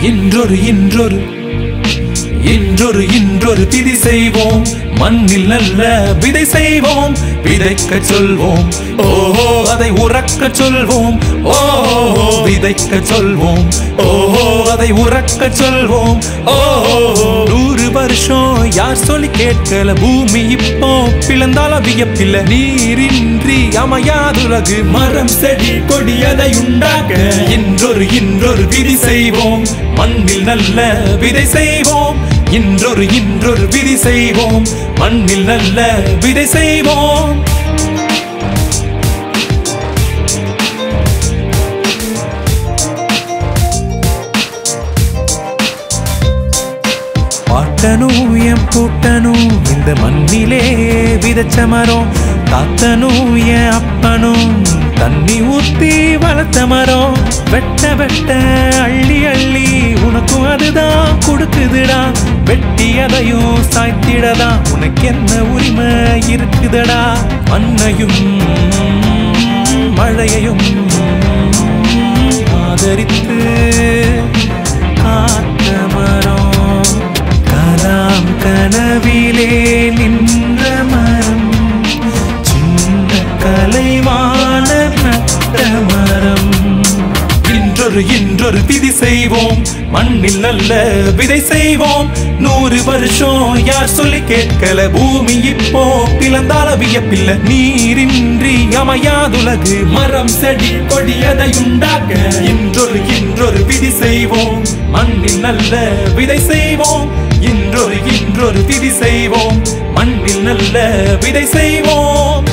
இன்றொரு இன்றொரு இன்றொரு இன்றொரு திதி செய்வோம் மண்ணில் நல்ல விதை செய்வோம் விதைக்க சொல்வோம் ஓஹோ அதை உறக்க சொல்வோம் ஓஹோ விதைக்க சொல்வோம் ஓஹோ அதை உறக்க சொல்வோம் ஓஹோ நூறு வருஷம் யார் சொல்லி கேட்கல பூமி இப்போ பிளந்தால வியப்பில்ல நீரின்றி அமையாதுலகு மரம் செடி கொடி அதை உண்டாக்க இன்றொரு இன்றொரு விதி செய்வோம் மண்ணில் நல்ல விதை செய்வோம் இன்றொரு இன்றொரு விதி செய்வோம் மண்ணில் நல்ல விதை செய்வோம் பாட்டனும் என் பூட்டனும் இந்த மண்ணிலே விதைச்ச மரம் தாத்தனும் என் அப்பனும் தண்ணி ஊத்தி வளர்த்த மரம் வெட்ட வெட்ட அள்ளி அள்ளி உனக்கும் அதுதான் கொடுக்குதுடா வெட்டி அதையும் சாய்த்திடதா உனக்கு என்ன உரிமை இருக்குதடா மண்ணையும் மழையையும் ஆதரித்து காத்த மரம் கலாம் கனவிலே நின்ற மரம் சின்ன கலைவாண நட்ட மரம் இன்றொரு இன்றொரு விதி செய்வோம் மண்ணில் நல்ல விதை செய்வோம் நூறு வருஷம் யார் சொல்லி கேட்கல பூமி இப்போ பிளந்தால வியப்பில்ல நீரின்றி அமையாதுலகு மரம் செடி கொடி அதை உண்டாக்க இன்றொரு இன்றொரு விதி செய்வோம் மண்ணில் நல்ல விதை செய்வோம் இன்றொரு இன்றொரு விதி செய்வோம் மண்ணில் நல்ல விதை செய்வோம்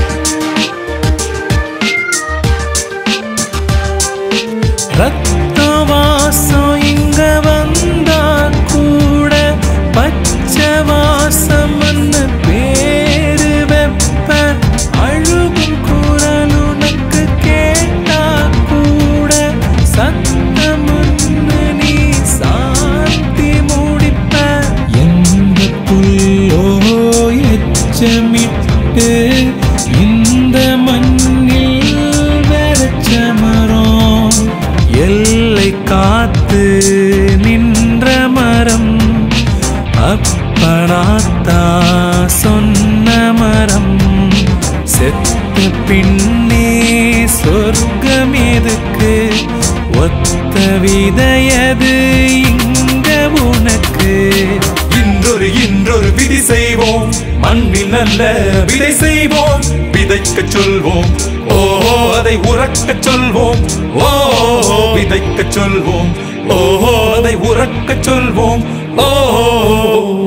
ரத்த வாசம் இங்க வந்தா கூட பச்சை வாசம் பேரு வெப்ப அழுகும் குரல் உனக்கு கேட்டா கூட சத்தமுன்னு நீ சாந்தி முடிப்ப எந்த புல்லோ எச்சமிட்டு இந்த மண்ணில் வெறச்ச மரம் எல்லை காத்து நின்ற மரம் அப்பனாத்தா சொன்ன மரம் செத்த பின்னே சொர்க்கம் எதுக்கு ஒத்த விதையது இங்க உனக்கு இன்றொரு இன்றொரு விதி செய்வோம் மண்ணில் நல்ல விதை செய்வோம் விதைக்க சொல்வோம் ஓஹோ அதை உறக்க சொல்வோம் ஓஹோ விதைக்க சொல்வோம் ஓஹோ அதை உறக்க சொல்வோம் ஓஹோ